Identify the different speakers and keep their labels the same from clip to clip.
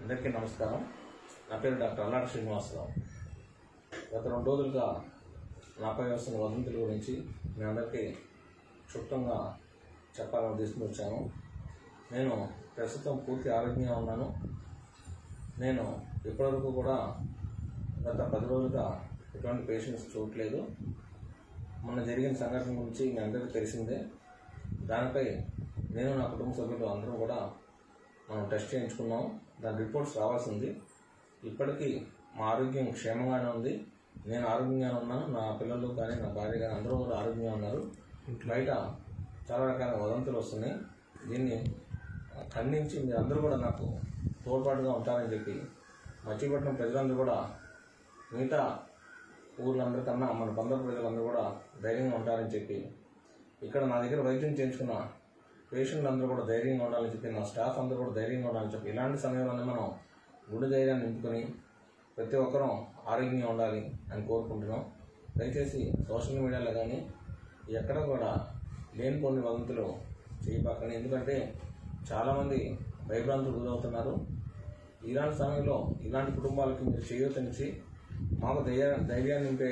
Speaker 1: అందరికీ నమస్కారం నా పేరు డాక్టర్ అల్లాడి శ్రీనివాసరావు గత రెండు రోజులుగా నాపై వస్తున్న వదంతుల గురించి మీ అందరికీ క్షుప్తంగా చెప్పాలని తీసుకుని వచ్చాను నేను ప్రస్తుతం పూర్తి ఆరోగ్యంగా ఉన్నాను నేను ఇప్పటివరకు కూడా గత పది రోజులుగా ఎటువంటి పేషెంట్స్ చూడట్లేదు మొన్న జరిగిన సంఘటన గురించి మీ అందరికీ తెలిసిందే దానిపై నేను నా కుటుంబ సభ్యులు అందరం కూడా మనం టెస్ట్ చేయించుకున్నాం దాని రిపోర్ట్స్ రావాల్సింది ఇప్పటికీ మా ఆరోగ్యం క్షేమంగానే ఉంది నేను ఆరోగ్యంగానే ఉన్నాను నా పిల్లలు కానీ నా భార్య కానీ అందరూ కూడా ఆరోగ్యంగా ఉన్నారు బయట చాలా రకాల వదంతులు వస్తున్నాయి దీన్ని ఖండించి మీరు అందరూ కూడా నాకు తోడ్పాటుగా ఉంటారని చెప్పి మచిలీపట్నం ప్రజలందరూ కూడా మిగతా ఊర్లందరికన్నా మన బంధు ప్రజలందరూ కూడా ధైర్యంగా ఉంటారని చెప్పి ఇక్కడ నా దగ్గర వైద్యం చేయించుకున్న పేషెంట్లు అందరూ కూడా ధైర్యంగా ఉండాలని చెప్పి నా స్టాఫ్ అందరూ కూడా ధైర్యంగా ఉండాలని చెప్పి ఇలాంటి సమయంలోనే మనం గుండె ధైర్యాన్ని నింపుకొని ప్రతి ఒక్కరూ ఆరోగ్యంగా ఉండాలి అని కోరుకుంటున్నాం దయచేసి సోషల్ మీడియాలో కానీ ఎక్కడ కూడా లేని కొన్ని వదంతులు చేయబాకండి ఎందుకంటే చాలామంది భయభ్రాంతులు గురవుతున్నారు ఇలాంటి సమయంలో ఇలాంటి కుటుంబాలకి మీరు చేయొచ్చనిచ్చి మాకు ధైర్య ధైర్యాన్ని నింపే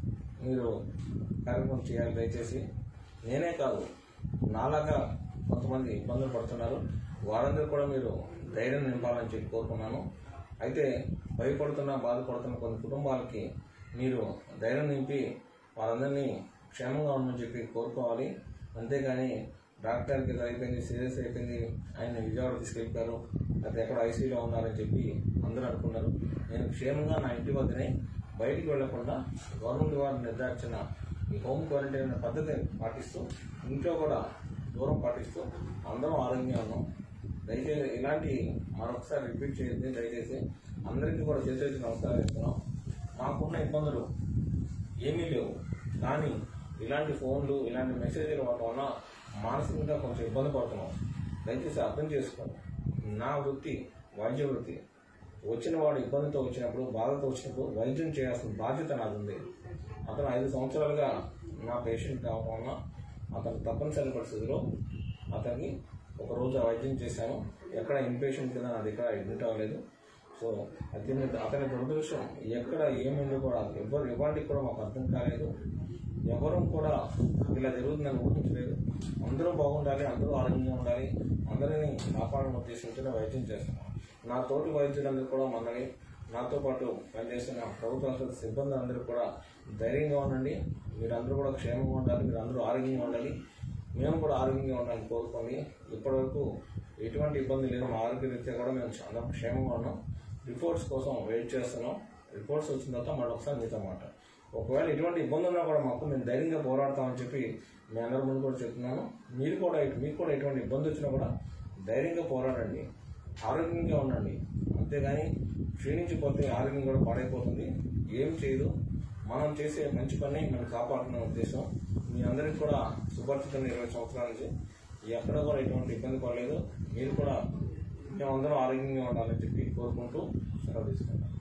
Speaker 1: మీరు కార్యక్రమం చేయాలి దయచేసి నేనే కాదు నాలాగా కొంతమంది ఇబ్బందులు పడుతున్నారు వారందరూ కూడా మీరు ధైర్యం నింపాలని చెప్పి కోరుకున్నాను అయితే భయపడుతున్న బాధపడుతున్న కొన్ని కుటుంబాలకి మీరు ధైర్యం నింపి వారందరినీ క్షేమంగా ఉండమని చెప్పి కోరుకోవాలి అంతేగాని డాక్టర్కి ఇది అయిపోయింది సీరియస్ అయిపోయింది ఆయన విజయవాడ తీసుకెళ్ళిపోయారు అది ఎక్కడ ఐసీయూలో ఉన్నారని చెప్పి అందరూ అనుకున్నారు నేను క్షేమంగా నా ఇంటి వద్దనే బయటికి వెళ్లకుండా గవర్నమెంట్ వారు నిర్ధారించిన ఈ హోమ్ క్వారంటైన్ అనే పద్ధతిని పాటిస్తూ ఇంట్లో కూడా దూరం పాటిస్తూ అందరం ఆరోగ్యంగా ఉన్నాం దయచేసి ఇలాంటి మరొకసారి రిపీట్ చేయండి దయచేసి అందరికీ కూడా చేసేసి నమస్కారం చేస్తున్నాం మాకున్న ఇబ్బందులు ఏమీ లేవు కానీ ఇలాంటి ఫోన్లు ఇలాంటి మెసేజ్లు వాటి వల్ల మానసికంగా కొంచెం ఇబ్బంది పడుతున్నాం దయచేసి అర్థం చేసుకోండి నా వృత్తి వైద్య వృత్తి వచ్చిన వాడు ఇబ్బందితో వచ్చినప్పుడు బాధతో వచ్చినప్పుడు వైద్యం చేయాల్సిన బాధ్యత నాది ఉంది అతను ఐదు సంవత్సరాలుగా నా పేషెంట్ కావడం వల్ల అతను తప్పనిసరి పరిస్థితిలో అతనికి ఒక రోజు వైద్యం చేశాను ఎక్కడ ఇన్పేషెంట్ కింద నా దగ్గర అడ్మిట్ అవ్వలేదు సో అతని అతని దురదృష్టం ఎక్కడ ఏముందో కూడా ఎవరు ఇవ్వండి కూడా మాకు అర్థం కాలేదు ఎవరు కూడా ఇలా జరుగుతుందని ఊహించలేదు అందరూ బాగుండాలి అందరూ ఆరోగ్యంగా ఉండాలి అందరినీ కాపాడడం ఉద్దేశంతో వైద్యం చేస్తున్నాం నా తోటి వైద్యులందరూ కూడా మనని నాతో పాటు పనిచేస్తున్న ప్రభుత్వ ఆసుపత్రి సిబ్బంది అందరూ కూడా ధైర్యంగా ఉండండి మీరందరూ కూడా క్షేమంగా ఉండాలి మీరు అందరూ ఆరోగ్యంగా ఉండాలి మేము కూడా ఆరోగ్యంగా ఉండాలని కోరుకోండి ఇప్పటివరకు ఎటువంటి ఇబ్బంది లేదు మా ఆరోగ్య రీత్యా కూడా మేము చాలా క్షేమంగా ఉన్నాం రిపోర్ట్స్ కోసం వెయిట్ చేస్తున్నాం రిపోర్ట్స్ వచ్చిన తర్వాత మళ్ళీ ఒకసారి మీతో మాట ఒకవేళ ఎటువంటి ఇబ్బంది ఉన్నా కూడా మాకు మేము ధైర్యంగా పోరాడతామని చెప్పి మీ అందరి ముందు కూడా చెప్తున్నాను మీరు కూడా మీకు కూడా ఎటువంటి ఇబ్బంది వచ్చినా కూడా ధైర్యంగా పోరాడండి ఆరోగ్యంగా ఉండండి అంతేగాని క్షీణించిపోతే ఆరోగ్యం కూడా పాడైపోతుంది ఏం చేయదు మనం చేసే మంచి పని మనం కాపాడుకునే ఉద్దేశం మీ అందరికి కూడా సుపరిచితం ఇరవై సంవత్సరాల నుంచి ఎక్కడ కూడా ఎటువంటి ఇబ్బంది పడలేదు మీరు కూడా మేమందరం ఆరోగ్యంగా ఉండాలని చెప్పి కోరుకుంటూ సెలవు తీసుకుంటాం